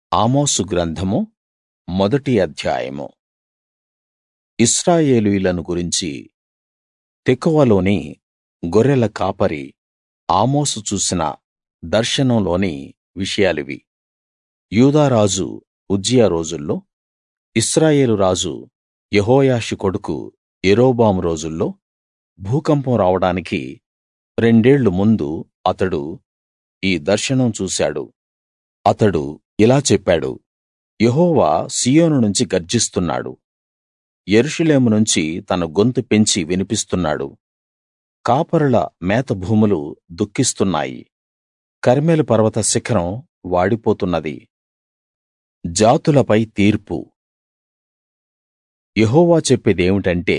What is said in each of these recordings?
ఆమోసు గ్రంథము మొదటి అధ్యాయము ఇశ్రాయేలీయులను గురించి తెకోవలోని గొర్రెల కాపరి ఆమోసు చూసిన దర్శనంలోని విషయాలివి యూదా రాజు ఉజ్జియా రోజుల్లో ఇశ్రాయేలు రాజు యెహోయాషు కొడుకు యరొబాము రోజుల్లో భూకంపం రావడానికి రెండేళ్ళు ముందు అతడు ఈ దర్శనం చూశాడు అతడు ఇలా చెప్పాడు యెహోవా సీయోను నుంచి గర్జిస్తున్నాడు యెరూషలేము నుంచి తన గొంతు పెంచి వినిపిస్తున్నాడు కాపరుల మేతభూములు దుఃఖిస్తున్నాయి కర్మెలు పర్వత శిఖరం వాడిపోతున్నది జాతులపై తీర్పు యెహోవా చెప్పేదేమిటంటే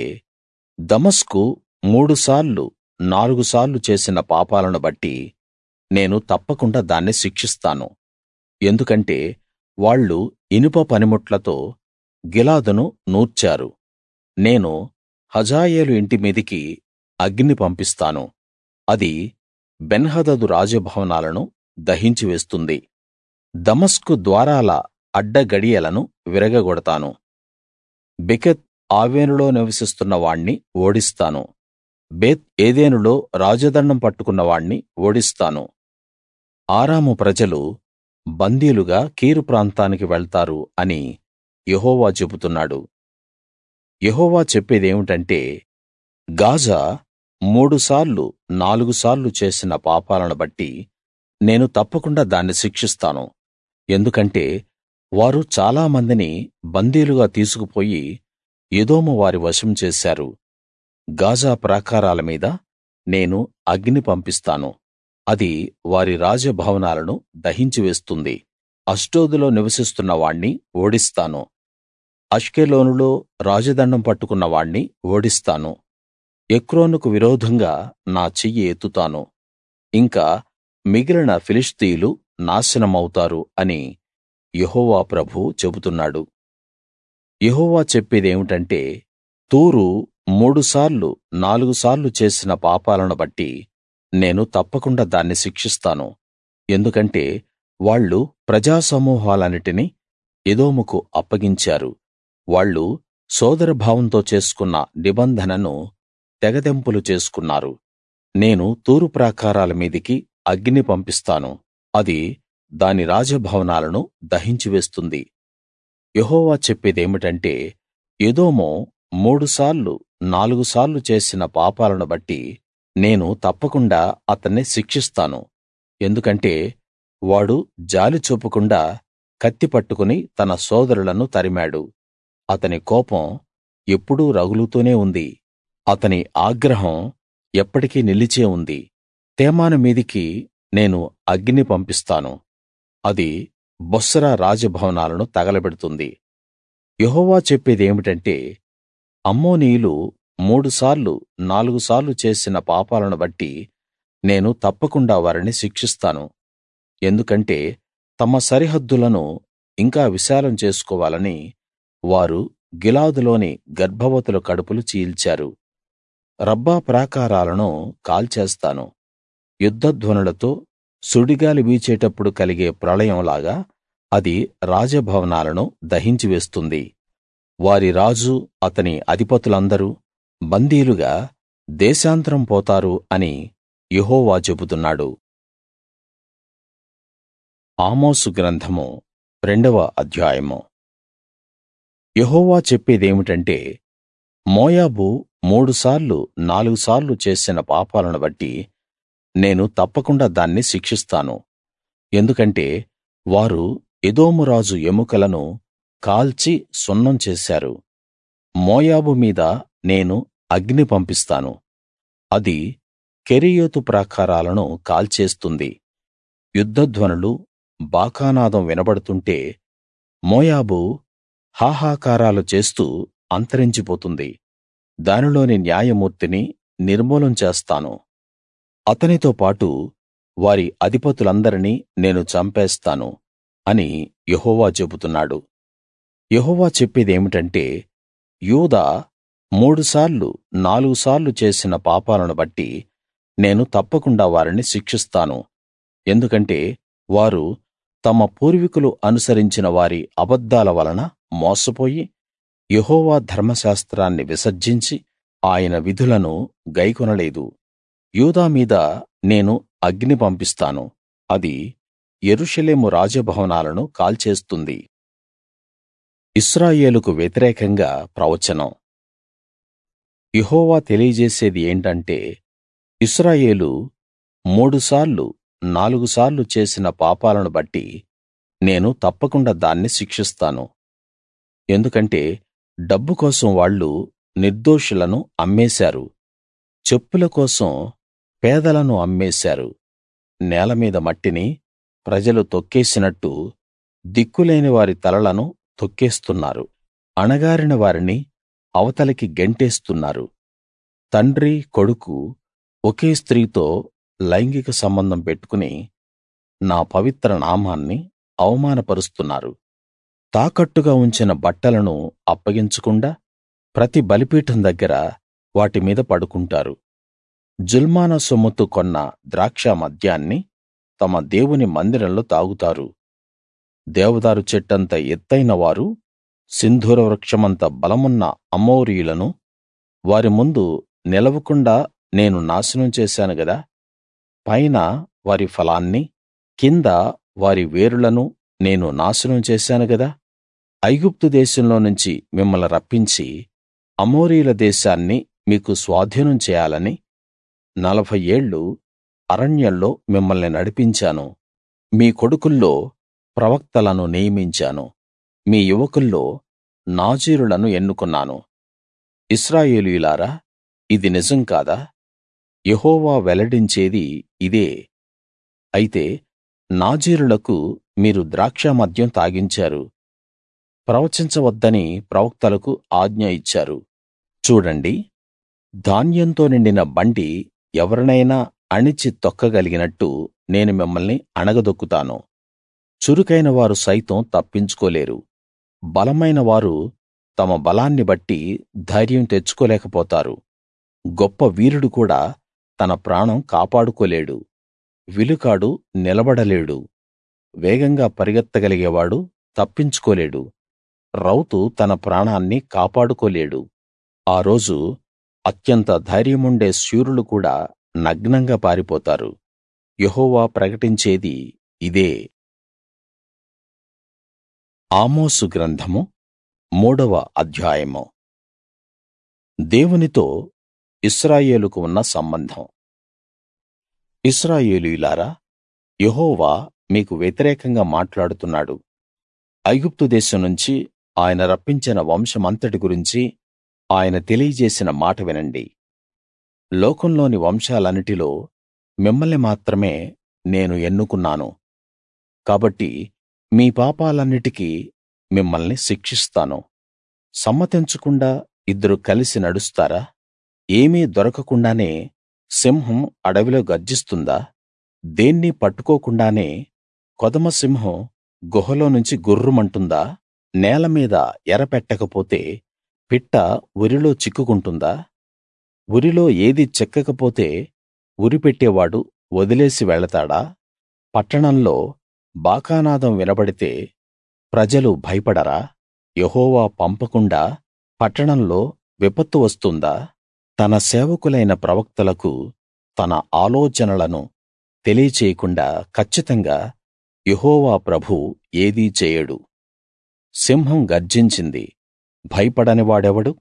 దమస్కు మూడుసార్లు నాలుగు సార్లు చేసిన పాపాలను బట్టి నేను తప్పకుండా దాన్ని శిక్షిస్తాను ఎందుకంటే వాళ్ళు ఇనుప పనిముట్లతో గిలాదును నూర్చారు నేను హజాయేలు ఇంటి మీదికి అగ్ని పంపిస్తాను అది బెన్హదదు రాజభవనాలను దహించి వేస్తుంది దమస్కు ద్వారాల అడ్డగడియలను విరగగొడతాను బెకెత్ ఆవెనులో నివసిస్తున్న వాణ్ణి ఓడిస్తాను బేత్ ఏదెనులో రాజదండం పట్టుకున్న వాణ్ణి ఓడిస్తాను ఆరాము ప్రజలు బందీలుగా కీరు ప్రాంతానికి వెళ్తారు అని యెహోవా చెబుతున్నాడు యెహోవా చెప్పేదేమిటంటే గాజా మూడుసార్లు నాలుగు సార్లు చేసిన పాపాలను బట్టి నేను తప్పకుండా దాన్ని శిక్షిస్తాను ఎందుకంటే వారు చాలా మందిని బందీలుగా తీసుకుపోయి ఎదోము వారి వశం చేశారు గాజా ప్రాకారాల మీద నేను అగ్ని పంపిస్తాను అది వారి రాజభవనాలను దహించి వేస్తుంది అష్డోదులో నివసిస్తున్న వాణ్ణి ఓడిస్తాను అష్కెలోనులో రాజదండం పట్టుకున్న వాణ్ణి ఓడిస్తాను ఎక్రోనుకు విరోధంగా నా చెయ్యి ఎత్తుతాను ఇంకా మిగిలిన ఫిలిష్తీయులు నాశనమౌతారు అని యెహోవా ప్రభువు చెబుతున్నాడు యెహోవా చెప్పేదేమిటంటే తూరు మూడుసార్లు నాలుగు సార్లు చేసిన పాపాలను బట్టి నేను తప్పకుండా దాన్ని శిక్షిస్తాను ఎందుకంటే వాళ్ళు ప్రజాసమూహాలన్నిటినీ ఎదోముకు అప్పగించారు వాళ్ళు సోదరభావంతో చేసుకున్న నిబంధనను తెగతెంపులు చేసుకున్నారు నేను తూరు ప్రాకారాల మీదికి అగ్ని పంపిస్తాను అది దాని రాజభవనాలను దహించి వేస్తుంది యెహోవా చెప్పేదేమిటంటే ఎదోము మూడుసార్లు నాలుగు సార్లు చేసిన పాపాలను బట్టి నేను తప్పకుండా అతన్ని శిక్షిస్తాను ఎందుకంటే వాడు జాలి చూపకుండా కత్తి పట్టుకుని తన సోదరులను తరిమాడు అతని కోపం ఎప్పుడూ రగులుతూనే ఉంది అతని ఆగ్రహం ఎప్పటికీ నిలిచే ఉంది తేమాను మీదికి నేను అగ్ని పంపిస్తాను అది బొస్రా రాజభవనాలను తగలబెడుతుంది యెహోవా చెప్పేదేమిటంటే అమ్మోనీయులు మూడుసార్లు నాలుగు సార్లు చేసిన పాపాలను బట్టి నేను తప్పకుండా వారిని శిక్షిస్తాను ఎందుకంటే తమ సరిహద్దులను ఇంకా విశాలం చేసుకోవాలని వారు గిలాదులోని గర్భవతుల కడుపులు చీల్చారు రబ్బా ప్రాకారాలను కాల్చేస్తాను యుద్ధధ్వనులతో సుడిగాలి వీచేటప్పుడు కలిగే ప్రళయంలాగా అది రాజభవనాలను దహించి వేస్తుంది వారి రాజు అతని అధిపతులందరూ బందీలుగా దేశాంతరం పోతారు అని యెహోవా చెబుతున్నాడు ఆమోసు గ్రంథము రెండవ అధ్యాయము యెహోవా చెప్పేదేమిటంటే మోయాబు మూడుసార్లు నాలుగు సార్లు చేసిన పాపాలను బట్టి నేను తప్పకుండా దాన్ని శిక్షిస్తాను ఎందుకంటే వారు ఎదోము రాజు ఎముకలను కాల్చి సున్నం చేశారు మోయాబు మీద నేను అగ్ని పంపిస్తాను అది కెరీయోతు ప్రాకారాలను కాల్చేస్తుంది యుద్ధధ్వనులు బాకానాదం వినబడుతుంటే మోయాబు హాహాకారాలు చేస్తూ అంతరించిపోతుంది దానిలోని న్యాయమూర్తిని నిర్మూలం చేస్తాను అతనితో పాటు వారి అధిపతులందరినీ నేను చంపేస్తాను అని యెహోవా చెబుతున్నాడు యెహోవా చెప్పేదేమిటంటే యూదా మూడుసార్లు నాలుగు సార్లు చేసిన పాపాలను బట్టి నేను తప్పకుండా వారిని శిక్షిస్తాను ఎందుకంటే వారు తమ పూర్వీకులు అనుసరించిన వారి అబద్ధాల వలన మోసపోయి యెహోవా ధర్మశాస్త్రాన్ని విసర్జించి ఆయన విధులను గైకొనలేదు యూదా మీద నేను అగ్ని పంపిస్తాను అది యెరూషలేము రాజభవనాలను కాల్చేస్తుంది ఇశ్రాయేలుకు వ్యతిరేకంగా ప్రవచనం యెహోవా తెలియజేసేది ఏంటంటే ఇశ్రాయేలు మూడుసార్లు నాలుగు సార్లు చేసిన పాపాలను బట్టి నేను తప్పకుండా దాన్ని శిక్షిస్తాను ఎందుకంటే డబ్బు కోసం వాళ్ళు నిర్దోషులను అమ్మేశారు చెప్పుల కోసం పేదలను అమ్మేశారు నేల మీద మట్టిని ప్రజలు తొక్కేసినట్టు దిక్కులేని వారి తలలను తొక్కేస్తున్నారు అణగారిన వారిని అవతలికి గెంటేస్తున్నారు తండ్రి కొడుకు ఒకే స్త్రీతో లైంగిక సంబంధం పెట్టుకుని నా పవిత్ర నామాన్ని అవమానపరుస్తున్నారు తాకట్టుగా ఉంచిన బట్టలను అప్పగించకుండా ప్రతి బలిపీఠం దగ్గర వాటి మీద పడుకుంటారు జుల్మానా సొమ్ముతో కొన్న ద్రాక్ష మద్యాన్ని తమ దేవుని మందిరంలో తాగుతారు దేవదారు చెట్టంత ఎత్తయిన వారు సింధూర వృక్షమంత బలమున్న అమోరీయులను వారి ముందు నిలవకుండా నేను నాశనం చేశాను గదా పైన వారి ఫలాన్ని కింద వారి వేరులను నేను నాశనం చేశాను గదా ఐగుప్తు దేశంలో నుంచి మిమ్మల్ని రప్పించి అమోరీయుల దేశాన్ని మీకు స్వాధీనం చేయాలని నలభై ఏళ్ళు అరణ్యంలో మిమ్మల్ని నడిపించాను మీ కొడుకుల్లో ప్రవక్తలను నియమించాను మీ యువకుల్లో నాజీరులను ఎన్నుకున్నాను ఇశ్రాయేలీయులారా ఇది నిజం కాదా యెహోవా వెల్లడించేది ఇదే అయితే నాజీరులకు మీరు ద్రాక్షమద్యం తాగించారు ప్రవచించవద్దని ప్రవక్తలకు ఆజ్ఞ ఇచ్చారు చూడండి ధాన్యంతో నిండిన బండి ఎవరినైనా అణిచి తొక్కగలిగినట్టు నేను మిమ్మల్ని అణగదొక్కుతాను చురుకైన వారు సైతం తప్పించుకోలేరు బలమైన వారు తమ బలాన్ని బట్టి ధైర్యం తెచ్చుకోలేకపోతారు గొప్ప వీరుడు కూడా తన ప్రాణం కాపాడుకోలేడు విలుకాడు నిలబడలేడు వేగంగా పరిగెత్తగలిగేవాడు తప్పించుకోలేడు రౌతు తన ప్రాణాన్ని కాపాడుకోలేడు ఆ రోజు అత్యంత ధైర్యముండే శూరులు కూడా నగ్నంగా పారిపోతారు యెహోవా ప్రకటించేది ఇదే ఆమోసు గ్రంథము మూడవ అధ్యాయము దేవునితో ఇశ్రాయేలుకు ఉన్న సంబంధం ఇశ్రాయేలీయులారా యెహోవా మీకు వ్యతిరేకంగా మాట్లాడుతున్నాడు ఐగుప్తు దేశం నుంచి ఆయన రప్పించిన వంశమంతటి గురించి ఆయన తెలియజేసిన మాట వినండి లోకంలోని వంశాలన్నిటిలో మిమ్మల్ని మాత్రమే నేను ఎన్నుకున్నాను కాబట్టి మీ పాపాలన్నిటికీ మిమ్మల్ని శిక్షిస్తాను సమ్మతించకుండా ఇద్దరు కలిసి నడుస్తారా ఏమీ దొరకకుండానే సింహం అడవిలో గర్జిస్తుందా దేన్నీ పట్టుకోకుండానే కొదమ సింహం గుహలో నుంచి గుర్రుమంటుందా నేల మీద ఎర పెట్టకపోతే పిట్ట ఉరిలో చిక్కుకుంటుందా ఉరిలో ఏదీ చిక్కకపోతే ఉరి పెట్టేవాడు వదిలేసి వెళతాడా పట్టణంలో బాకానాదం వినబడితే ప్రజలు భయపడరా యెహోవా పంపకుండా పట్టణంలో విపత్తు వస్తుందా తన సేవకులైన ప్రవక్తలకు తన ఆలోచనలను తెలియచేయకుండా కచ్చితంగా యెహోవా ప్రభువు ఏదీ చేయడు సింహం గర్జించింది భయపడని వాడెవడు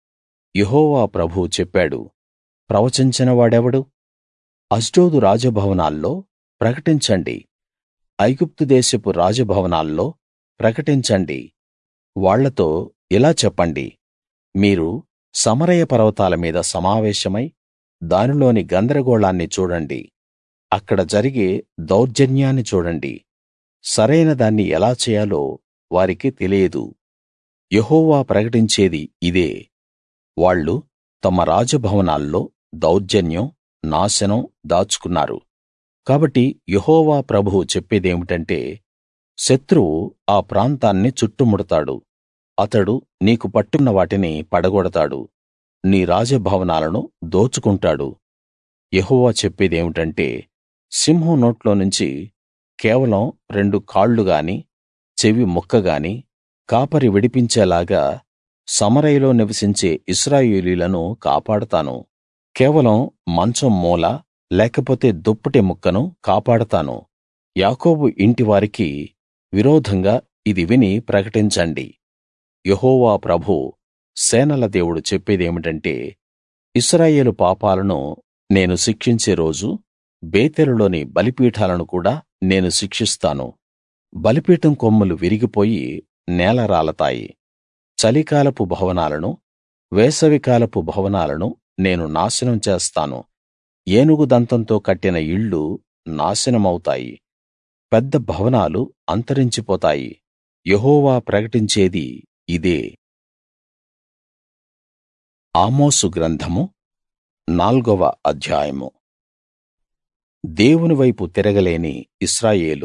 యెహోవా ప్రభువు చెప్పాడు ప్రవచించని వాడెవడు అష్డోదు రాజభవనాల్లో ప్రకటించండి ఐగుప్తు దేశపు రాజభవనాల్లో ప్రకటించండి వాళ్ళతో ఇలా చెప్పండి మీరు సమరయ పర్వతాల మీద సమావేశమై దానిలోని గందరగోళాన్ని చూడండి అక్కడ జరిగే దౌర్జన్యాన్ని చూడండి సరైన దాన్ని ఎలా చేయాలో వారికి తెలియదు యెహోవా ప్రకటించేది ఇదే వాళ్ళు తమ రాజభవనాల్లో దౌర్జన్యం నాశనం దాచుకున్నారు కాబట్టి యెహోవా ప్రభువు చెప్పేదేమిటంటే శత్రువు ఆ ప్రాంతాన్ని చుట్టుముడతాడు అతడు నీకు పట్టున్న వాటిని పడగొడతాడు నీ రాజభవనాలను దోచుకుంటాడు యెహోవా చెప్పేదేమిటంటే సింహం నోట్లో నుంచి కేవలం రెండు కాళ్ళు గాని చెవి ముక్క గాని కాపరి విడిపించేలాగా సమరయలో నివసించే ఇశ్రాయేలీయులను కాపాడతాను కేవలం మంచం మూల లేకపోతే దుప్పటి ముక్కను కాపాడతాను యాకోబు ఇంటివారికి విరోధంగా ఇది విని ప్రకటించండి యెహోవా ప్రభువు సేనల దేవుడు చెప్పేదేమిటంటే ఇశ్రాయేలు పాపాలను నేను శిక్షించే రోజు బేతేలులోని బలిపీఠాలను కూడా నేను శిక్షిస్తాను బలిపీఠం కొమ్ములు విరిగిపోయి నేలరాలతాయి చలికాలపు భవనాలను వేసవికాలపు భవనాలను నేను నాశనం చేస్తాను ఏనుగు దంతంతో కట్టిన ఇళ్ళు నాశనమవుతాయి పెద్ద భవనాలు అంతరించిపోతాయి యెహోవా ప్రకటించేది ఇదే ఆమోసు గ్రంథము నాల్గవ అధ్యాయము దేవుని వైపు తిరగలేని ఇశ్రాయేలు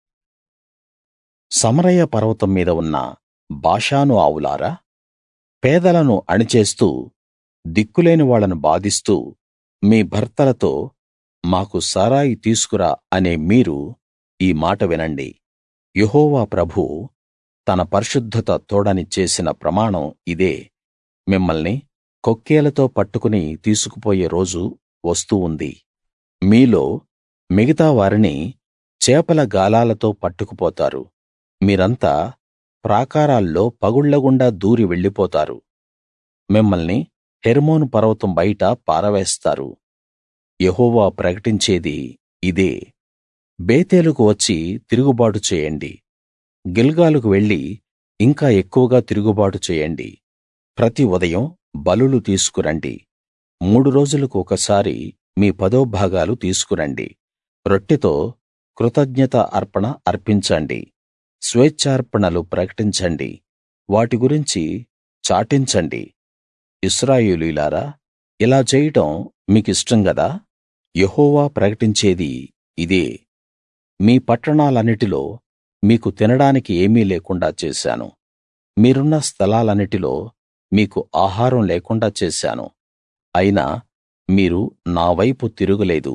సమరయ పర్వతం మీద ఉన్న బాషాను ఆవులారా పేదలను అణిచేస్తూ దిక్కులేని వాళ్ళను బాధిస్తూ మీ భర్తలతో మాకు సారాయి తీసుకురా అనే మీరు ఈ మాట వినండి యెహోవా ప్రభువు తన పరిశుద్ధత తోడని చేసిన ప్రమాణం ఇదే మిమ్మల్ని కొక్కేలతో పట్టుకుని తీసుకుపోయే రోజు వస్తూ ఉంది మీలో మిగతా వారిని చేపల గాలాలతో పట్టుకుపోతారు మీరంతా ప్రాకారాల్లో పగుళ్లగుండా దూరి వెళ్ళిపోతారు మిమ్మల్ని హెర్మోను పర్వతం బయట పారవేస్తారు యెహోవా ప్రకటించేది ఇదే బేతేలుకు వచ్చి తిరుగుబాటు చేయండి గిల్గాలుకు వెళ్లి ఇంకా ఎక్కువగా తిరుగుబాటు చేయండి ప్రతి ఉదయం బలులు తీసుకురండి మూడు రోజులకు ఒకసారి మీ పదో భాగాలు తీసుకురండి రొట్టెతో కృతజ్ఞత అర్పణ అర్పించండి స్వేచ్ఛార్పణలు ప్రకటించండి వాటి గురించి చాటించండి ఇశ్రాయేలీయులారా ఇలా చేయడం మీకిష్టం గదా యెహోవా ప్రకటించేది ఇదే మీ పట్టణాలన్నిటిలో మీకు తినడానికి ఏమీ లేకుండా చేశాను మీరున్న స్థలాలన్నిటిలో మీకు ఆహారం లేకుండా చేశాను అయినా మీరు నా వైపు తిరుగలేదు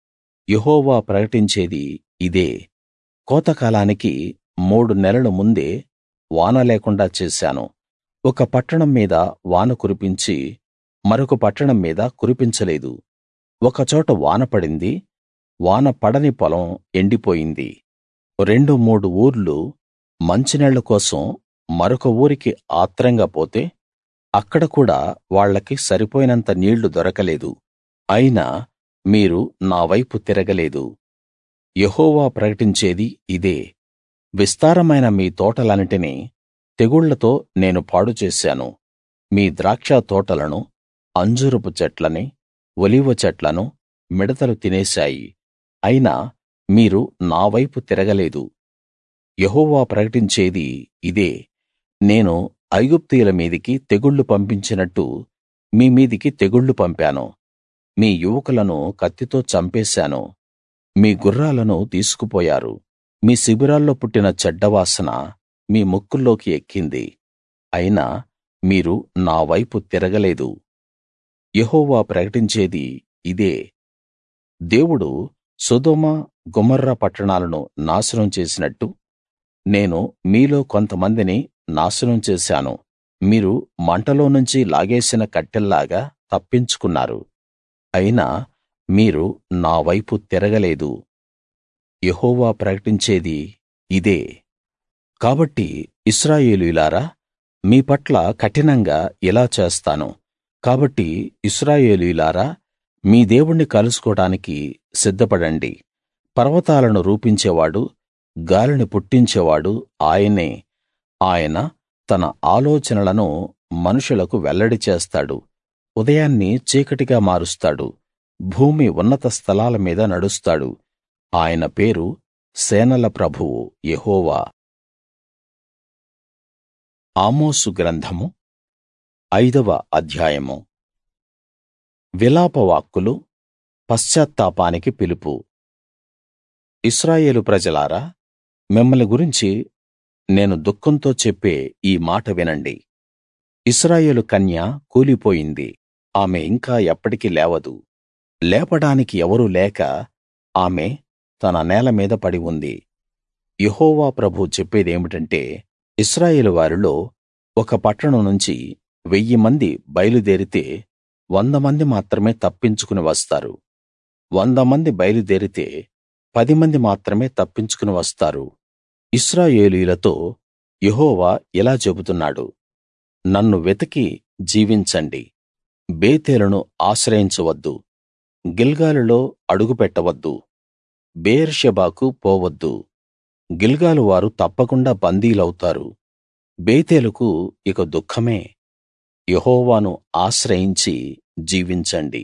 యెహోవా ప్రకటించేది ఇదే కోతకాలానికి మూడు నెలల ముందే వాన లేకుండా చేశాను ఒక పట్టణం మీద వాన కురిపించి మరొక పట్టణం మీద కురిపించలేదు ఒక చోట వాన పడింది వాన పడని పొలం ఎండిపోయింది రెండు మూడు ఊర్లు మంచినీళ్ళ కోసం మరొక ఊరికి ఆత్రంగా పోతే అక్కడ కూడా వాళ్ళకి సరిపోయినంత నీళ్లు దొరకలేదు అయినా మీరు నా వైపు తిరగలేదు యెహోవా ప్రకటించేది ఇదే విస్తారమైన మీ తోటలన్నిటినీ తెగుళ్లతో నేను పాడు చేశాను మీ ద్రాక్ష తోటలను అంజూరపు చెట్లని ఒలీవ చెట్లను మిడతలు తినేశాయి అయినా మీరు నా వైపు తిరగలేదు యెహోవా ప్రకటించేది ఇదే నేను ఐగుప్తీయుల మీదికి తెగుళ్లు పంపించినట్టు మీ మీదికి తెగుళ్లు పంపాను మీ యువకులను కత్తితో చంపేశాను మీ గుర్రాలను తీసుకుపోయారు మీ శిబిరాల్లో పుట్టిన చెడ్డవాసన మీ ముక్కుల్లోకి ఎక్కింది అయినా మీరు నా వైపు తిరగలేదు యెహోవా ప్రకటించేది ఇదే దేవుడు సొదొమ గొమొర్రా పట్టణాలను నాశనం చేసినట్టు నేను మీలో కొంతమందిని నాశనం చేశాను మీరు మంటలో నుంచి లాగేసిన కట్టెల్లాగా తప్పించుకున్నారు అయినా మీరు నా వైపు తిరగలేదు యెహోవా ప్రకటించేది ఇదే కాబట్టి ఇశ్రాయేలీయులారా మీ పట్ల కఠినంగా ఇలా చేస్తాను కాబట్టి ఇశ్రాయేలీయులారా మీ దేవుణ్ణి కలుసుకోడానికి సిద్ధపడండి పర్వతాలను రూపించేవాడు గాలిని పుట్టించేవాడు ఆయనే ఆయన తన ఆలోచనలను మనుషులకు వెల్లడి చేస్తాడు ఉదయాన్ని చీకటిగా మారుస్తాడు భూమి ఉన్నత స్థలాల మీద నడుస్తాడు ఆయన పేరు సేనల ప్రభువు యెహోవా ఆమోసు గ్రంథము ఐదవ అధ్యాయము విలాప వాక్కులు పశ్చాత్తాపానికి పిలుపు ఇశ్రాయేలు ప్రజలారా మిమ్మల్ని గురించి నేను దుఃఖంతో చెప్పే ఈ మాట వినండి ఇశ్రాయేలు కన్య కూలిపోయింది ఆమె ఇంకా ఎప్పటికీ లేవదు లేపడానికి ఎవరూ లేక ఆమె తన నేల మీద పడి ఉంది యెహోవా ప్రభువు చెప్పేదేమిటంటే ఇశ్రాయేలు వారిలో ఒక పట్టణం నుంచి వెయ్యి మంది బయలుదేరితే వంద మంది మాత్రమే తప్పించుకుని వస్తారు వంద మంది బయలుదేరితే పది మంది మాత్రమే తప్పించుకుని వస్తారు ఇశ్రాయేలీయులతో యెహోవా ఇలా చెబుతున్నాడు నన్ను వెతికి జీవించండి బేతేలును ఆశ్రయించవద్దు గిల్గాలులో అడుగుపెట్టవద్దు బెయేర్షెబాకు పోవద్దు గిల్గాలు వారు తప్పకుండా బందీలవుతారు బేతేలుకు ఇక దుఃఖమే యెహోవాను ఆశ్రయించి జీవించండి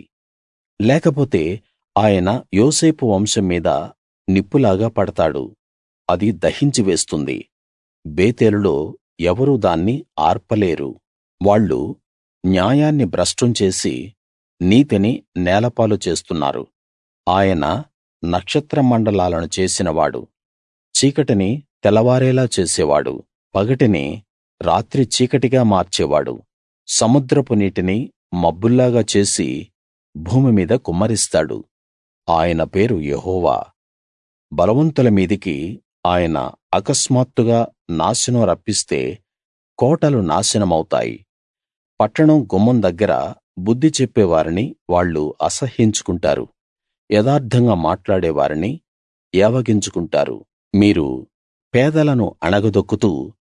లేకపోతే ఆయన యోసేపు వంశం మీద నిప్పులాగా పడతాడు అది దహించి వేస్తుంది బేతేలులో ఎవరూ దాన్ని ఆర్పలేరు వాళ్ళు న్యాయాన్ని భ్రష్టం చేసి నీతిని నేలపాలు చేస్తున్నారు ఆయన నక్షత్ర మండలాలను చేసినవాడు చీకటిని తెల్లవారేలా చేసేవాడు పగటిని రాత్రి చీకటిగా మార్చేవాడు సముద్రపు నీటిని మబ్బుల్లాగా చేసి భూమి మీద కుమ్మరిస్తాడు ఆయన పేరు యెహోవా బలవంతుల మీదికి ఆయన అకస్మాత్తుగా నాశనం రప్పిస్తే కోటలు నాశనమవుతాయి పట్టణం గుమ్మం దగ్గర బుద్ధి చెప్పేవారిని వాళ్ళు అసహ్యించుకుంటారు యథార్థంగా మాట్లాడే వారిని ఏవగించుకుంటారు మీరు పేదలను అణగదొక్కుతూ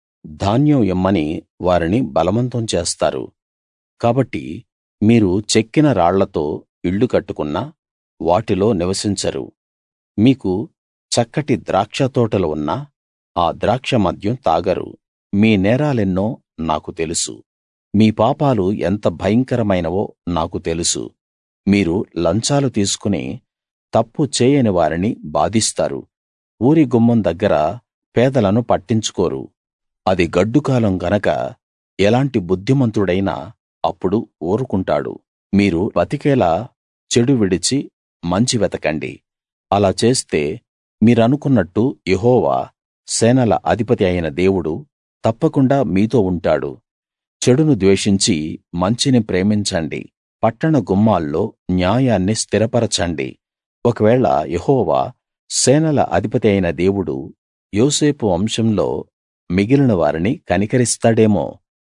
ధాన్యం ఇమ్మని వారిని బలవంతం చేస్తారు కాబట్టి మీరు చెక్కిన రాళ్లతో ఇళ్ళు కట్టుకున్నా వాటిలో నివసించరు మీకు చక్కటి ద్రాక్షతోటలు ఉన్నా ఆ ద్రాక్ష మద్యం తాగరు మీ నేరాలెన్నో నాకు తెలుసు మీ పాపాలు ఎంత భయంకరమైనవో నాకు తెలుసు మీరు లంచాలు తీసుకుని తప్పు చేయని వారిని బాధిస్తారు ఊరి గుమ్మం దగ్గర పేదలను పట్టించుకోరు అది గడ్డుకాలం గనక ఎలాంటి బుద్ధిమంతుడైనా అప్పుడు ఊరుకుంటాడు మీరు బతికేలా చెడు విడిచి మంచి వెతకండి అలా చేస్తే మీరనుకున్నట్టు యెహోవా సేనల అధిపతి అయిన దేవుడు తప్పకుండా మీతో ఉంటాడు చెడును ద్వేషించి మంచిని ప్రేమించండి పట్టణ గుమ్మాల్లో న్యాయాన్ని స్థిరపరచండి ఒకవేళ యెహోవా సేనల అధిపతి అయిన దేవుడు యోసేపు వంశంలో మిగిలిన వారిని కనికరిస్తాడేమో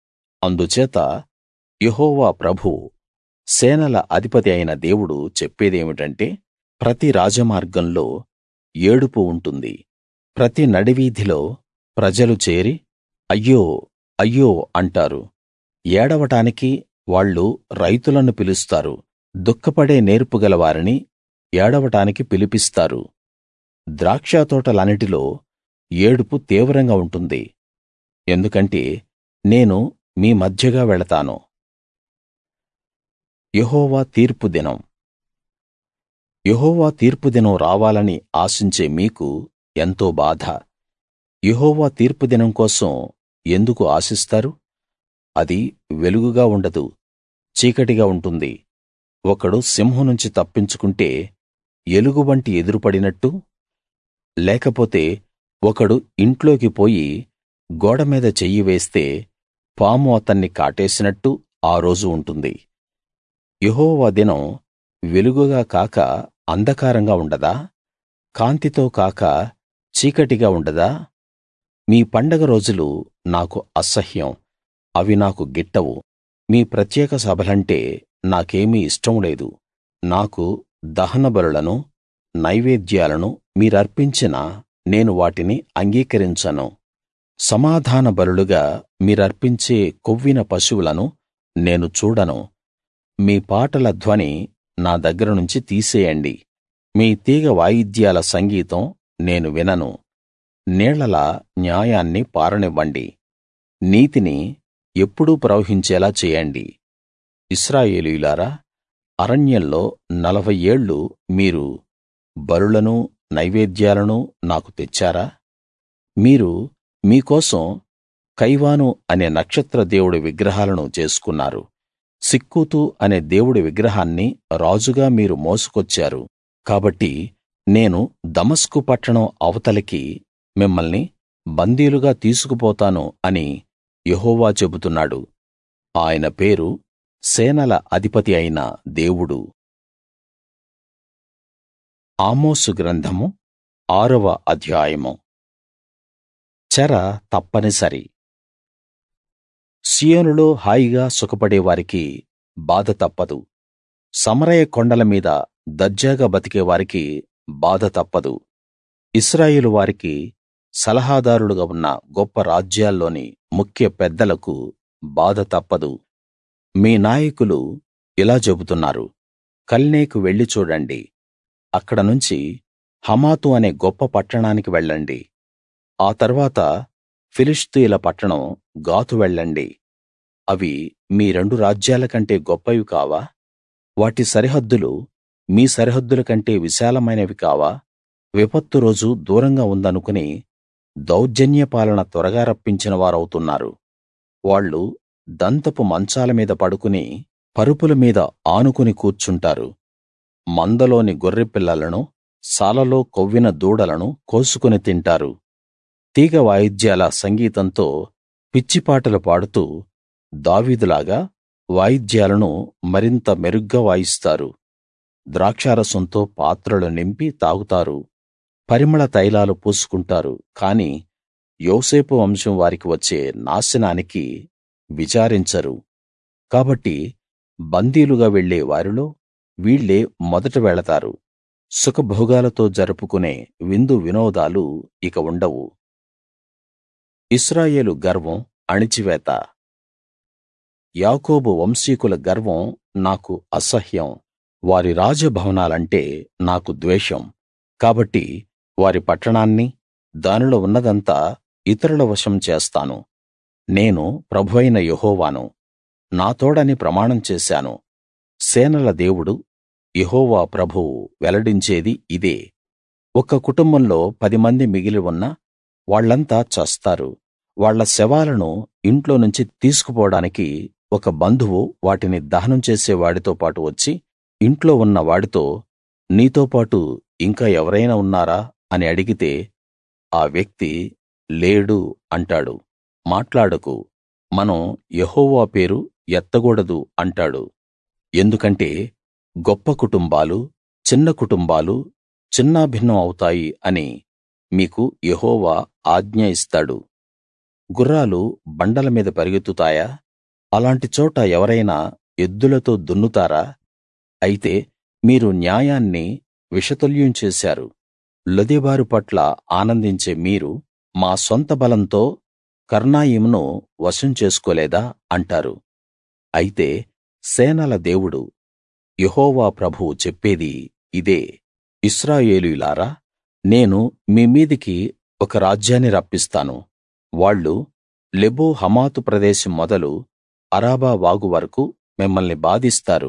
అందుచేత యెహోవా ప్రభువు సేనల అధిపతి అయిన దేవుడు చెప్పేదేమిటంటే ప్రతి రాజమార్గంలో ఏడుపు ఉంటుంది ప్రతి నడివీధిలో ప్రజలు చేరి అయ్యో అయ్యో అంటారు ఏడవటానికి వాళ్ళు రైతులను పిలుస్తారు దుఃఖపడే నేర్పుగల వారిని ఏడవటానికి పిలిపిస్తారు ద్రాక్షతోటలన్నిటిలో ఏడుపు తీవ్రంగా ఉంటుంది ఎందుకంటే నేను మీ మధ్యగా వెళతాను యెహోవా తీర్పు దినం యెహోవా తీర్పు దినం రావాలని ఆశించే మీకు ఎంతో బాధ యెహోవా తీర్పు దినం కోసం ఎందుకు ఆశిస్తారు అది వెలుగుగా ఉండదు చీకటిగా ఉంటుంది ఒకడు సింహం నుంచి తప్పించుకుంటే ఎలుగుబంటి ఎదురుపడినట్టు లేకపోతే ఒకడు ఇంట్లోకి పోయి గోడ మీద చెయ్యి వేస్తే పాము అతన్ని కాటేసినట్టు ఆ రోజు ఉంటుంది యెహోవా దినం వెలుగుగా కాక అంధకారంగా ఉండదా కాంతితో కాక చీకటిగా ఉండదా మీ పండగ రోజులు నాకు అసహ్యం అవి నాకు గిట్టవు మీ ప్రత్యేక సభలంటే నాకేమీ ఇష్టం లేదు నాకు దహన బలులను నైవేద్యాలను మీరర్పించినా నేను వాటిని అంగీకరించను సమాధాన బలులుగా మీరర్పించే కొవ్విన పశువులను నేను చూడను మీ పాటల ధ్వని నా దగ్గర నుంచి తీసేయండి మీ తీగ వాయిద్యాల సంగీతం నేను వినను నీళ్లలా న్యాయాన్ని పారనివ్వండి నీతిని ఎప్పుడూ ప్రవహించేలా చేయండి ఇశ్రాయేలీయులారా అరణ్యంలో నలభై ఏళ్ళు మీరు బలులనూ నైవేద్యాలనూ నాకు తెచ్చారా మీరు మీ కోసం కైవాను అనే నక్షత్ర దేవుడి విగ్రహాలను చేసుకున్నారు సిక్కూతు అనే దేవుడి విగ్రహాన్ని రాజుగా మీరు మోసుకొచ్చారు కాబట్టి నేను దమస్కు పట్టణం అవతలికి మిమ్మల్ని బందీలుగా తీసుకుపోతాను అని యెహోవా చెబుతున్నాడు ఆయన పేరు సేనల అధిపతి అయిన దేవుడు ఆమోసు గ్రంథము ఆరవ అధ్యాయము చెర తప్పనిసరి సీయోనులో హాయిగా సుఖపడే వారికి బాధ తప్పదు సమరయ కొండల మీద దర్జాగా బతికే వారికి బాధ తప్పదు ఇశ్రాయేలు వారికి సలహాదారులుగా ఉన్న గొప్ప రాజ్యాల్లోని ముఖ్య పెద్దలకు బాధ తప్పదు మీ నాయకులు ఇలా చెబుతున్నారు కల్నేకు వెళ్లి చూడండి అక్కడ నుంచి హమాతు అనే గొప్ప పట్టణానికి వెళ్ళండి ఆ తర్వాత ఫిలిష్తీయుల పట్టణం గాతు వెళ్ళండి అవి మీ రెండు రాజ్యాల కంటే గొప్పవి కావా వాటి సరిహద్దులు మీ సరిహద్దుల కంటే విశాలమైనవి కావా విపత్తు రోజు దూరంగా ఉందనుకుని దౌర్జన్య పాలన త్వరగా రప్పించిన వారవుతున్నారు వాళ్ళు దంతపు మంచాల మీద పడుకుని పరుపుల మీద ఆనుకుని కూర్చుంటారు మందలోని గొర్రెపిల్లలను సాలలో కొవ్విన దూడలను కోసుకుని తింటారు తీగ వాయిద్యాల సంగీతంతో పిచ్చిపాటలు పాడుతూ దావీదులాగా వాయిద్యాలను మరింత మెరుగ్గా వాయిస్తారు ద్రాక్షారసంతో పాత్రలు నింపి తాగుతారు పరిమళ తైలాలు పూసుకుంటారు కాని యోసేపు వంశం వారికి వచ్చే నాశనానికి విచారించరు కాబట్టి బందీలుగా వెళ్ళే వారిలో వీళ్ళే మొదట వెళతారు సుఖభోగాలతో జరుపుకునే విందు వినోదాలు ఇక ఉండవు ఇశ్రాయేలు గర్వం అణిచివేత యాకోబు వంశీకుల గర్వం నాకు అసహ్యం వారి రాజభవనాలంటే నాకు ద్వేషం కాబట్టి వారి పట్టణాన్ని దానిలో ఉన్నదంతా ఇతరుల వశం చేస్తాను నేను ప్రభువైన యెహోవాను నా తోడని ప్రమాణం చేశాను సేనల దేవుడు యెహోవా ప్రభువు వెల్లడించేది ఇదే ఒక్క కుటుంబంలో పదిమంది మిగిలి ఉన్నా వాళ్ళంతా చస్తారు వాళ్ళ శవాలను ఇంట్లో నుంచి తీసుకుపోవడానికి ఒక బంధువు వాటిని దహనం చేసే వాడితో పాటు వచ్చి ఇంట్లో ఉన్న వాడితో నీతో పాటు ఇంకా ఎవరైనా ఉన్నారా అని అడిగితే ఆ వ్యక్తి లేడు అంటాడు మాట్లాడకు మనం యెహోవా పేరు ఎత్తకూడదు అంటాడు ఎందుకంటే గొప్ప కుటుంబాలు చిన్న కుటుంబాలు చిన్నాభిన్నం అవుతాయి అని మీకు యెహోవా ఆజ్ఞ ఇస్తాడు గుర్రాలు బండల మీద పరిగెత్తుతాయా అలాంటి చోట ఎవరైనా ఎద్దులతో దున్నుతారా అయితే మీరు న్యాయాన్ని విషతుల్యం చేశారు లొదెబారు పట్ల ఆనందించే మీరు మా సొంత బలంతో కర్నాయిమును వశం చేసుకోలేదా అంటారు అయితే సేనల దేవుడు యెహోవా ప్రభువు చెప్పేది ఇదే ఇశ్రాయేలీయులారా నేను మీ మీదికి ఒక రాజ్యాన్ని రప్పిస్తాను వాళ్ళు లెబో హమాతు ప్రదేశం మొదలు అరాబా వాగు వరకు మిమ్మల్ని బాధిస్తారు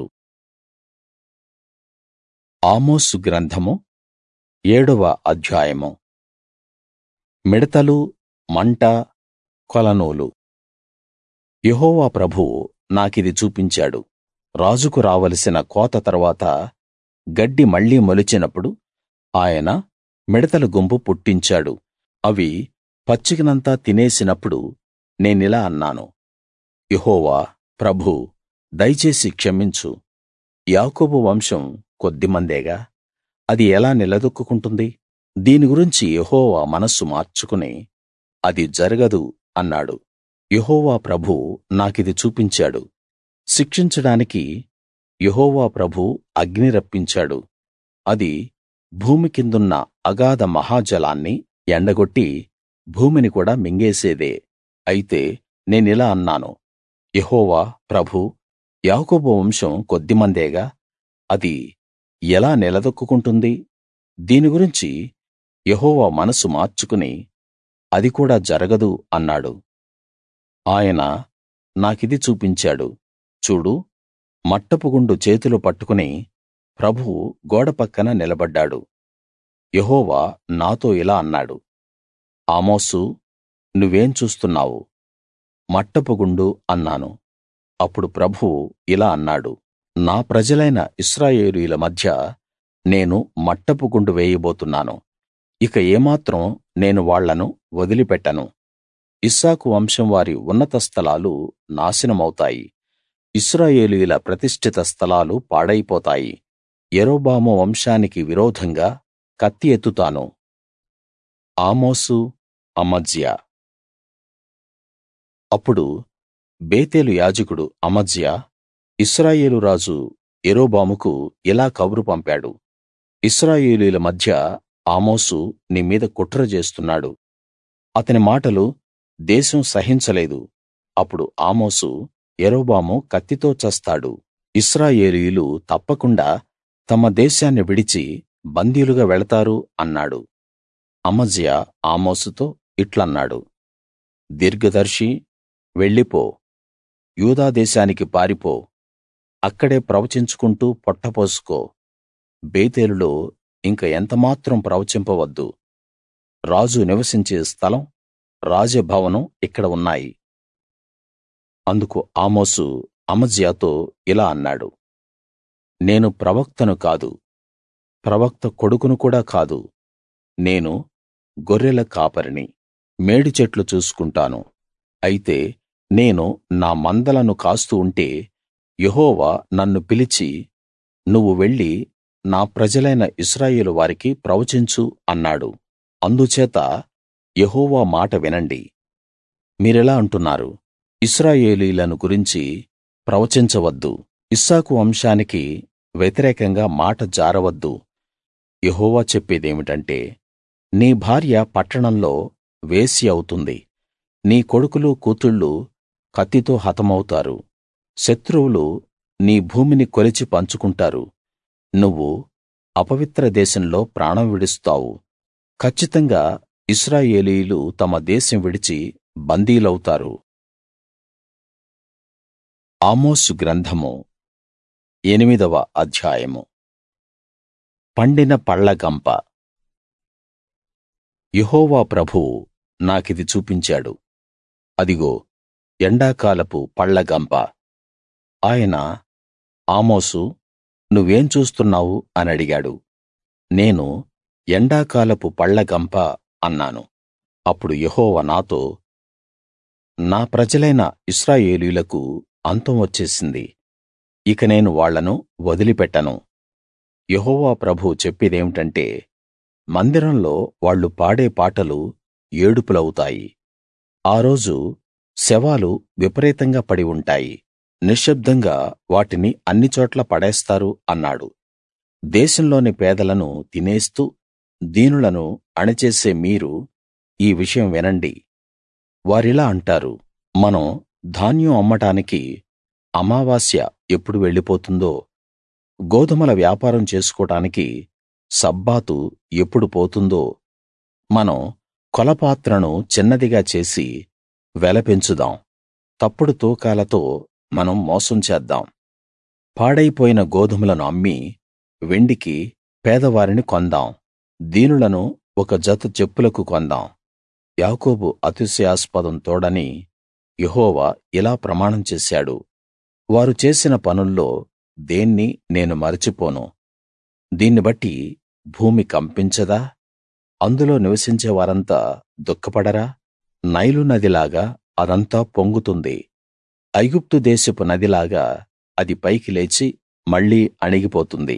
ఆమోసు గ్రంథము ఏడవ అధ్యాయము మిడతలు మంట కొలనూలు యెహోవా ప్రభువు నాకిది చూపించాడు రాజుకు రావలసిన కోత తరువాత గడ్డి మళ్ళీ మొలిచినప్పుడు ఆయన మిడతల గుంపు పుట్టించాడు అవి పచ్చికనంతా తినేసినప్పుడు నేనిలా అన్నాను యెహోవా ప్రభూ దయచేసి క్షమించు యాకోబు వంశం కొద్దిమందేగా అది ఎలా నిలదొక్కుకుంటుంది దీని గురించి యెహోవా మనస్సు మార్చుకుని అది జరగదు అన్నాడు యెహోవా ప్రభువు నాకిది చూపించాడు శిక్షించడానికి యెహోవా ప్రభువు అగ్ని రప్పించాడు అది భూమి కిందున్న అగాధ మహాజలాన్ని ఎండగొట్టి భూమిని కూడా మింగేసేదే అయితే నేనిలా అన్నాను యెహోవా ప్రభూ యాకోబు వంశం కొద్దిమందేగా అది ఎలా నిలదొక్కుకుంటుంది దీని గురించి యెహోవా మనస్సు మార్చుకుని అది కూడా జరగదు అన్నాడు ఆయన నాకిది చూపించాడు చూడు మట్టపు గుండు చేతిలో పట్టుకుని ప్రభువు గోడ పక్కన నిలబడ్డాడు యెహోవా నాతో ఇలా అన్నాడు ఆమోసూ నువ్వేం చూస్తున్నావు మట్టపు గుండు అన్నాను అప్పుడు ప్రభువు ఇలా అన్నాడు నా ప్రజలైన ఇశ్రాయేలీయుల మధ్య నేను మట్టపు గుండు వేయబోతున్నాను ఇక ఏమాత్రం నేను వాళ్ళను వదిలిపెట్టను ఇస్సాకు వంశం వారి ఉన్నత స్థలాలు నాశనమవుతాయి ఇశ్రాయేలీయుల ప్రతిష్ఠిత స్థలాలు పాడైపోతాయి యరొబాము వంశానికి విరోధంగా కత్తి ఎత్తుతాను ఆమోసు అమజ్యా అప్పుడు బేతేలు యాజకుడు అమజ్యా ఇశ్రాయేలు రాజు యరొబాముకు ఇలా కబురు పంపాడు ఇశ్రాయేలీయుల మధ్య ఆమోసు నీ మీద కుట్ర చేస్తున్నాడు అతని మాటలు దేశం సహించలేదు అప్పుడు ఆమోసు యరొబాము కత్తితో చస్తాడు ఇశ్రాయేలీయులు తప్పకుండా తమ దేశాన్ని విడిచి బందీలుగా వెళతారు అన్నాడు అమజ్యా ఆమోసుతో ఇట్లన్నాడు దీర్ఘదర్శి వెళ్ళిపో యూదా దేశానికి పారిపో అక్కడే ప్రవచించుకుంటూ పొట్టపోసుకో బేతేలులో ఇంక ఎంతమాత్రం ప్రవచింపవద్దు రాజు నివసించే స్థలం రాజభవనం ఇక్కడ ఉన్నాయి అందుకు ఆమోసు అమజ్యాతో ఇలా అన్నాడు నేను ప్రవక్తను కాదు ప్రవక్త కొడుకును కూడా కాదు నేను గొర్రెల కాపరిని మేడి చెట్లు చూసుకుంటాను అయితే నేను నా మందలను కాస్తూ ఉంటే యెహోవా నన్ను పిలిచి నువ్వు వెళ్లి నా ప్రజలైన ఇశ్రాయేలు వారికి ప్రవచించు అన్నాడు అందుచేత యెహోవా మాట వినండి మీరిలా అంటున్నారు ఇశ్రాయేలీయులను గురించి ప్రవచించవద్దు ఇస్సాకు వంశానికి వ్యతిరేకంగా మాట జారవద్దు యెహోవా చెప్పేదేమిటంటే నీ భార్య పట్టణంలో వేశ్య అవుతుంది నీ కొడుకులు కూతుళ్ళు కత్తితో హతమవుతారు శత్రువులు నీ భూమిని కొలిచి పంచుకుంటారు నువ్వు అపవిత్ర దేశంలో ప్రాణం విడుస్తావు కచ్చితంగా ఇశ్రాయేలీయులు తమ దేశం విడిచి బందీలవుతారు ఆమోసు గ్రంథము ఎనిమిదవ అధ్యాయము పండిన పళ్ళ గంప యెహోవా ప్రభువు నాకిది చూపించాడు అదిగో ఎండాకాలపు పళ్ళ గంప ఆయన ఆమోసు నువ్వేం చూస్తున్నావు అనడిగాడు నేను ఎండాకాలపు పళ్ళ గంప అన్నాను అప్పుడు యెహోవా నాతో నా ప్రజలైన ఇశ్రాయేలీయులకు అంతం వచ్చేసింది ఇక నేను వాళ్ళను వదిలిపెట్టను యెహోవా ప్రభువు చెప్పేదేమిటంటే మందిరంలో వాళ్ళు పాడే పాటలు ఏడుపులవుతాయి ఆ రోజు శవాలు విపరీతంగా పడి ఉంటాయి నిశ్శబ్దంగా వాటిని అన్ని చోట్ల పడేస్తారు అన్నాడు దేశంలోని పేదలను తినేస్తూ దీనులను అణిచేసే మీరు ఈ విషయం వినండి వారిలా అంటారు మనం ధాన్యం అమ్మటానికి అమావాస్య ఎప్పుడు వెళ్ళిపోతుందో గోధుమల వ్యాపారం చేసుకోడానికి సబ్బాతు ఎప్పుడు పోతుందో మనం కొలపాత్రను చిన్నదిగా చేసి వెల పెంచుదాం తప్పుడు తూకాలతో మనం మోసం చేద్దాం పాడైపోయిన గోధుమలను అమ్మి వెండికి పేదవారిని కొందాం దీనులను ఒక జత చెప్పులకు కొందాం యాకోబు అతిశయాస్పదం తోడని యెహోవా ఇలా ప్రమాణం చేశాడు వారు చేసిన పనుల్లో దేన్నీ నేను మరచిపోను దీన్ని బట్టి భూమి కంపించదా అందులో నివసించే వారంతా దుఃఖపడరా నైలు నదిలాగా అదంతా పొంగుతుంది ఐగుప్తు దేశపు నదిలాగా అది పైకి లేచి మళ్ళీ అణిగిపోతుంది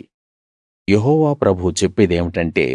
యెహోవా ప్రభువు చెప్పేదేమిటంటే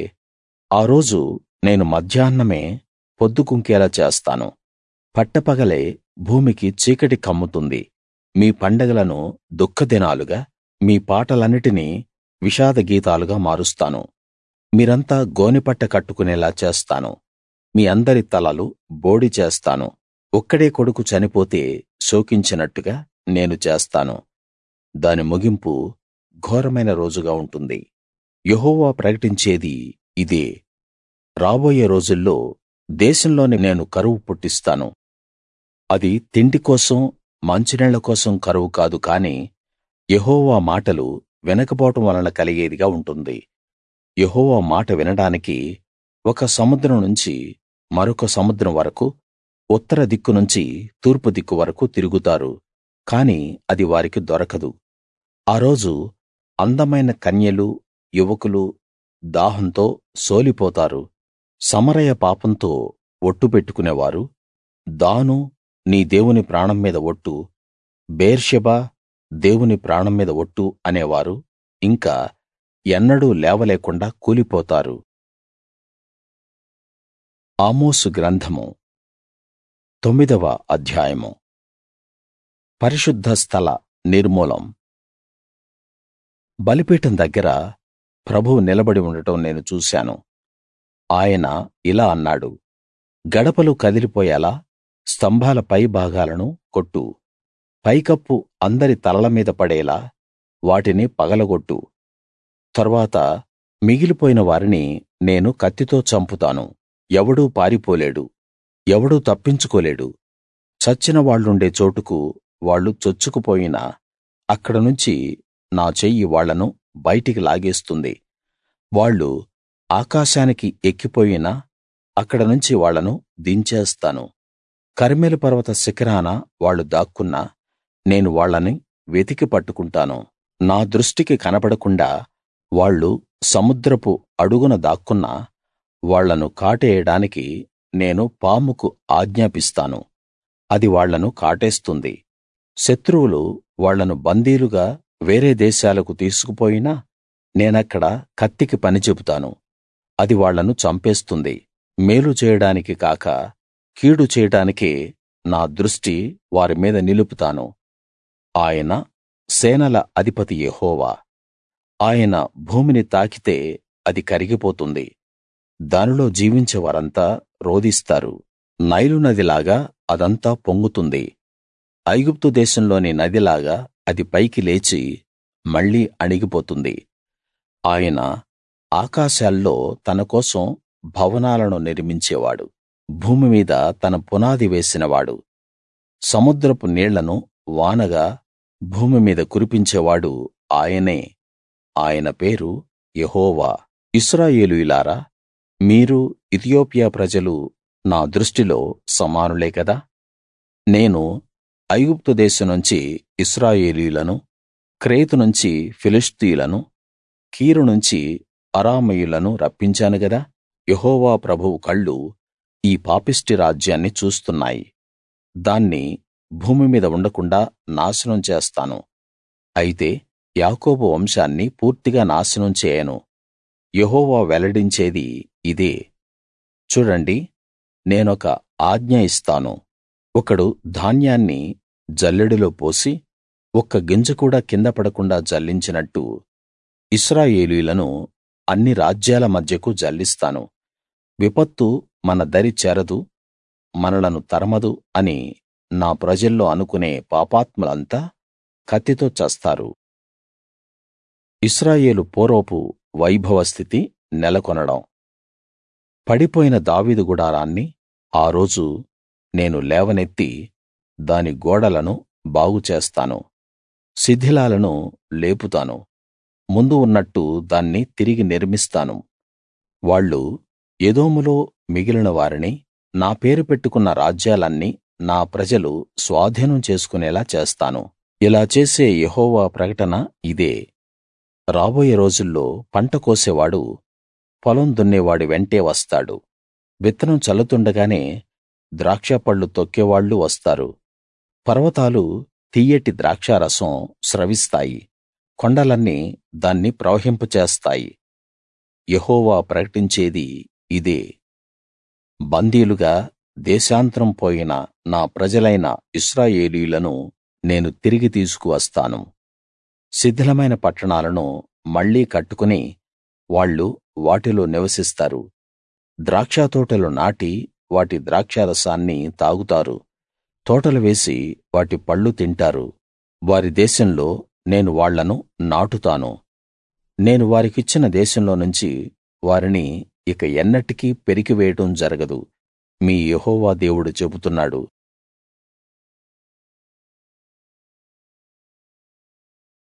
ఆ రోజు నేను మధ్యాహ్నమే పొద్దుకుంకేలా చేస్తాను పట్టపగలే భూమికి చీకటి కమ్ముతుంది మీ పండగలను దుఃఖదినాలుగా మీ పాటలన్నిటినీ విషాద గీతాలుగా మారుస్తాను మీరంతా గోనెపట్ట కట్టుకునేలా చేస్తాను మీ అందరి తలలు బోడి చేస్తాను ఒక్కడే కొడుకు చనిపోతే శోకించినట్టుగా నేను చేస్తాను దాని ముగింపు ఘోరమైన రోజుగా ఉంటుంది యెహోవా ప్రకటించేది ఇదే రాబోయే రోజుల్లో దేశంలోని నేను కరువు పుట్టిస్తాను అది తిండి కోసం మంచినీళ్ళ కోసం కరువు కాదు కానీ యెహోవా మాటలు వినకపోవడం వలన కలిగేదిగా ఉంటుంది యెహోవా మాట వినడానికి ఒక సముద్రం నుంచి మరొక సముద్రం వరకు ఉత్తర దిక్కు నుంచి తూర్పు దిక్కు వరకు తిరుగుతారు కాని అది వారికి దొరకదు ఆ రోజు అందమైన కన్యలు యువకులు దాహంతో సోలిపోతారు సమరయ పాపంతో ఒట్టు పెట్టుకునేవారు దాను నీ దేవుని ప్రాణం మీద ఒట్టు బెయేర్షెబా దేవుని ప్రాణం మీద ఒట్టు అనేవారు ఇంకా ఎన్నడూ లేవలేకుండా కూలిపోతారు ఆమోసు గ్రంథము తొమ్మిదవ అధ్యాయము పరిశుద్ధ స్థల నిర్మూలం బలిపీఠం దగ్గర ప్రభువు నిలబడి ఉండటం నేను చూశాను ఆయన ఇలా అన్నాడు గడపలు కదిలిపోయేలా స్తంభాల పై భాగాలను కొట్టు పైకప్పు అందరి తలల మీద పడేలా వాటిని పగలగొట్టు తరువాత మిగిలిపోయిన వారిని నేను కత్తితో చంపుతాను ఎవడూ పారిపోలేడు ఎవడూ తప్పించుకోలేడు చచ్చిన వాళ్ళుండే చోటుకు వాళ్ళు చొచ్చుకుపోయినా అక్కడ నుంచి నా చెయ్యి వాళ్ళను బయటికి లాగేస్తుంది వాళ్ళు ఆకాశానికి ఎక్కిపోయినా అక్కడ నుంచి వాళ్ళను దించేస్తాను కర్మెలు పర్వత శిఖరాన వాళ్ళు దాక్కున్నా నేను వాళ్ళని వెతికి పట్టుకుంటాను నా దృష్టికి కనబడకుండా వాళ్ళు సముద్రపు అడుగున దాక్కున్నా వాళ్ళను కాటేయడానికి నేను పాముకు ఆజ్ఞాపిస్తాను అది వాళ్ళను కాటేస్తుంది శత్రువులు వాళ్ళను బందీలుగా వేరే దేశాలకు తీసుకుపోయినా నేనక్కడ కత్తికి పని చెబుతాను అది వాళ్ళను చంపేస్తుంది మేలు చేయడానికి కాక కీడు చేయడానికే నా దృష్టి వారి మీద నిలుపుతాను ఆయన సేనల అధిపతి యెహోవా ఆయన భూమిని తాకితే అది కరిగిపోతుంది దానిలో జీవించే వారంతా రోదిస్తారు నైలు నదిలాగా అదంతా పొంగుతుంది ఐగుప్తు దేశంలోని నదిలాగా అది పైకి లేచి మళ్ళీ అణిగిపోతుంది ఆయన ఆకాశాల్లో తన కోసం భవనాలను నిర్మించేవాడు భూమి మీద తన పునాది వేసినవాడు సముద్రపు నీళ్లను వానగా భూమి మీద కురిపించేవాడు ఆయనే ఆయన పేరు యెహోవా ఇశ్రాయేలీయులారా మీరు ఇతియోపియా ప్రజలు నా దృష్టిలో సమానులే కదా నేను ఐగుప్తు దేశం నుంచి ఇశ్రాయేలీయులను క్రేతు నుంచి ఫిలిష్తీయులను కీరు నుంచి అరామీయులను రప్పించాను గదా యెహోవా ప్రభువు కళ్ళు ఈ పాపిష్టి రాజ్యాన్ని చూస్తున్నాయి దాన్ని భూమి మీద ఉండకుండాా నాశనం చేస్తాను అయితే యాకోబు వంశాన్ని పూర్తిగా నాశనం చేయను యెహోవా వెల్లడించేది ఇదే చూడండి నేనొక ఆజ్ఞ ఇస్తాను ఒకడు ధాన్యాన్ని జల్లెడలో పోసి ఒక్క గింజ కూడా కింద పడకుండా జల్లించినట్టు ఇశ్రాయేలీయులను అన్ని రాజ్యాల మధ్యకు జల్లిస్తాను విపత్తు మన దరి చేరదు మనలను తరమదు అని నా ప్రజల్లో అనుకునే పాపాత్ములంతా కత్తితో చస్తారు ఇశ్రాయేలు పూర్వపు వైభవ స్థితి నెలకొనడం పడిపోయిన దావీదు గుడారాన్ని ఆ రోజు నేను లేవనెత్తి దాని గోడలను బాగు చేస్తాను శిథిలాలను లేపుతాను ముందు ఉన్నట్టు దాన్ని తిరిగి నిర్మిస్తాను వాళ్ళు ఎదోములో మిగిలిన వారిని నా పేరు పెట్టుకున్న రాజ్యాలన్నీ నా ప్రజలు స్వాధీనం చేసుకునేలా చేస్తాను ఇలా చేసే యెహోవా ప్రకటన ఇదే రాబోయే రోజుల్లో పంట కోసేవాడు పొలం దున్నేవాడి వెంటే వస్తాడు విత్తనం చల్లుతుండగానే ద్రాక్షపళ్ళు తొక్కేవాళ్ళు వస్తారు పర్వతాలు తియ్యటి ద్రాక్షారసం స్రవిస్తాయి కొండలన్నీ దాన్ని ప్రవహింపచేస్తాయి యెహోవా ప్రకటించేది ఇదే బందీలుగా దేశాంతరం పోయిన నా ప్రజలైన ఇశ్రాయేలీయులను నేను తిరిగి తీసుకు వస్తాను శిథిలమైన పట్టణాలను మళ్ళీ కట్టుకుని వాళ్ళు వాటిలో నివసిస్తారు ద్రాక్షతోటలు నాటి వాటి ద్రాక్షారసాన్ని తాగుతారు తోటలు వేసి వాటి పళ్ళు తింటారు వారి దేశంలో నేను వాళ్ళను నాటుతాను నేను వారికిచ్చిన దేశంలో నుంచి వారిని ఇక ఎన్నటికీ పెరికివేయడం జరగదు మీ యెహోవా దేవుడు చెబుతున్నాడు